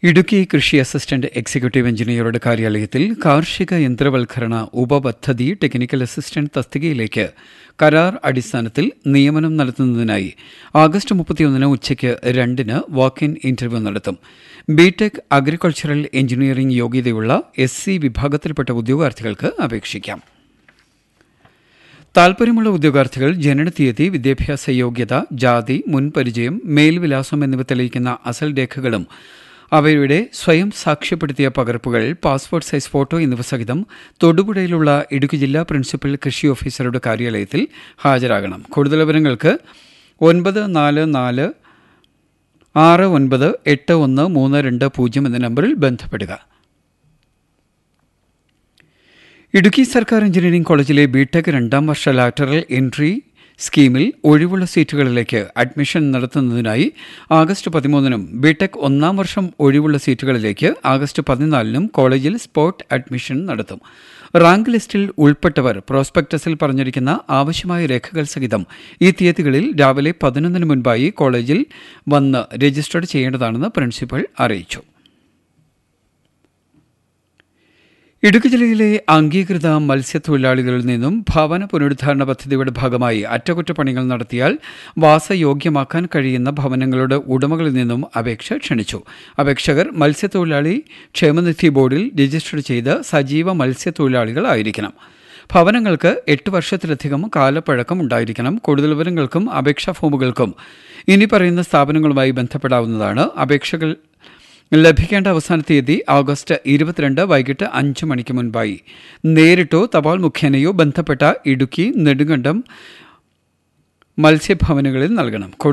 ഇടുക്കി കൃഷി assistant executive എഞ്ചിനീയറുടെ കാര്യാലയത്തിൽ കാർഷിക യന്ത്രവൽക്കരണ ഉപപദ്ധതി ടെക്നിക്കൽ അസിസ്റ്റന്റ് തസ്തികയിലേക്ക് കരാർ അടിസ്ഥാനത്തിൽ നിയമനം നടത്തുന്നതിനായി ആഗസ്റ്റ് മുപ്പത്തിയൊന്നിന് ഉച്ചയ്ക്ക് രണ്ടിന് വാക്ക് ഇൻ ഇന്റർവ്യൂ നടത്തും ബിടെക് അഗ്രികൾച്ചറൽ എഞ്ചിനീയറിംഗ് യോഗ്യതയുള്ള എസ് സി വിഭാഗത്തിൽപ്പെട്ട ഉദ്യോഗാർത്ഥികൾക്ക് അപേക്ഷിക്കാം താൽപര്യമുള്ള ഉദ്യോഗാർത്ഥികൾ ജനനത്തീയതി വിദ്യാഭ്യാസ യോഗ്യത ജാതി മുൻപരിചയം മേൽവിലാസം എന്നിവ തെളിയിക്കുന്ന അസൽ രേഖകളും അവയുടെ സ്വയം സാക്ഷ്യപ്പെടുത്തിയ പകർപ്പുകൾ പാസ്പോർട്ട് സൈസ് ഫോട്ടോ എന്നിവ സഹിതം തൊടുപുഴയിലുള്ള ഇടുക്കി ജില്ലാ പ്രിൻസിപ്പൽ കൃഷി ഓഫീസറുടെ കാര്യാലയത്തിൽ ഹാജരാകണം കൂടുതൽ വിവരങ്ങൾക്ക് ഒൻപത് നാല് നാല് ആറ് ഒൻപത് എട്ട് ഒന്ന് മൂന്ന് രണ്ട് പൂജ്യം എന്ന നമ്പറിൽ ബന്ധപ്പെടുക ഇടുക്കി സർക്കാർ എഞ്ചിനീയറിംഗ് കോളേജിലെ ബിടെക് രണ്ടാം വർഷ ലാറ്ററൽ എൻട്രി സ്കീമിൽ ഒഴിവുള്ള സീറ്റുകളിലേക്ക് അഡ്മിഷൻ നടത്തുന്നതിനായി ആഗസ്റ്റ് പതിമൂന്നിനും ബിടെക് ഒന്നാം വർഷം ഒഴിവുള്ള സീറ്റുകളിലേക്ക് ആഗസ്റ്റ് പതിനാലിനും കോളേജിൽ സ്പോട്ട് അഡ്മിഷൻ നടത്തും റാങ്ക് ലിസ്റ്റിൽ ഉൾപ്പെട്ടവർ പ്രോസ്പെക്ടസിൽ പറഞ്ഞിരിക്കുന്ന ആവശ്യമായ രേഖകൾ സഹിതം ഈ തീയതികളിൽ രാവിലെ പതിനൊന്നിന് മുൻപായി കോളേജിൽ വന്ന് രജിസ്റ്റർ ചെയ്യേണ്ടതാണെന്ന് പ്രിൻസിപ്പൽ അറിയിച്ചു ഇടുക്കി ജില്ലയിലെ അംഗീകൃത മത്സ്യത്തൊഴിലാളികളിൽ നിന്നും ഭവന പുനരുദ്ധാരണ പദ്ധതിയുടെ ഭാഗമായി അറ്റകുറ്റപ്പണികൾ നടത്തിയാൽ വാസയോഗ്യമാക്കാൻ കഴിയുന്ന ഭവനങ്ങളുടെ ഉടമകളിൽ നിന്നും അപേക്ഷ ക്ഷണിച്ചു അപേക്ഷകർ മത്സ്യത്തൊഴിലാളി ക്ഷേമനിധി ബോർഡിൽ രജിസ്റ്റർ ചെയ്ത് സജീവ മത്സ്യത്തൊഴിലാളികളായിരിക്കണം ഭവനങ്ങൾക്ക് എട്ട് വർഷത്തിലധികം കാലപ്പഴക്കം ഉണ്ടായിരിക്കണം കൂടുതൽ വിവരങ്ങൾക്കും അപേക്ഷാ ഫോമുകൾക്കും ഇനി പറയുന്ന സ്ഥാപനങ്ങളുമായി ബന്ധപ്പെടാവുന്നതാണ് അപേക്ഷകൾ ലഭിക്കേണ്ട അവസാന തീയതി ഓഗസ്റ്റ് ഇരുപത്തിരണ്ട് വൈകിട്ട് അഞ്ച് മണിക്ക് മുൻപായി നേരിട്ടോ തപാൽ മുഖേനയോ ബന്ധപ്പെട്ട ഇടുക്കി നെടുങ്കണ്ടം മത്സ്യഭവനുകളിൽ നൽകണം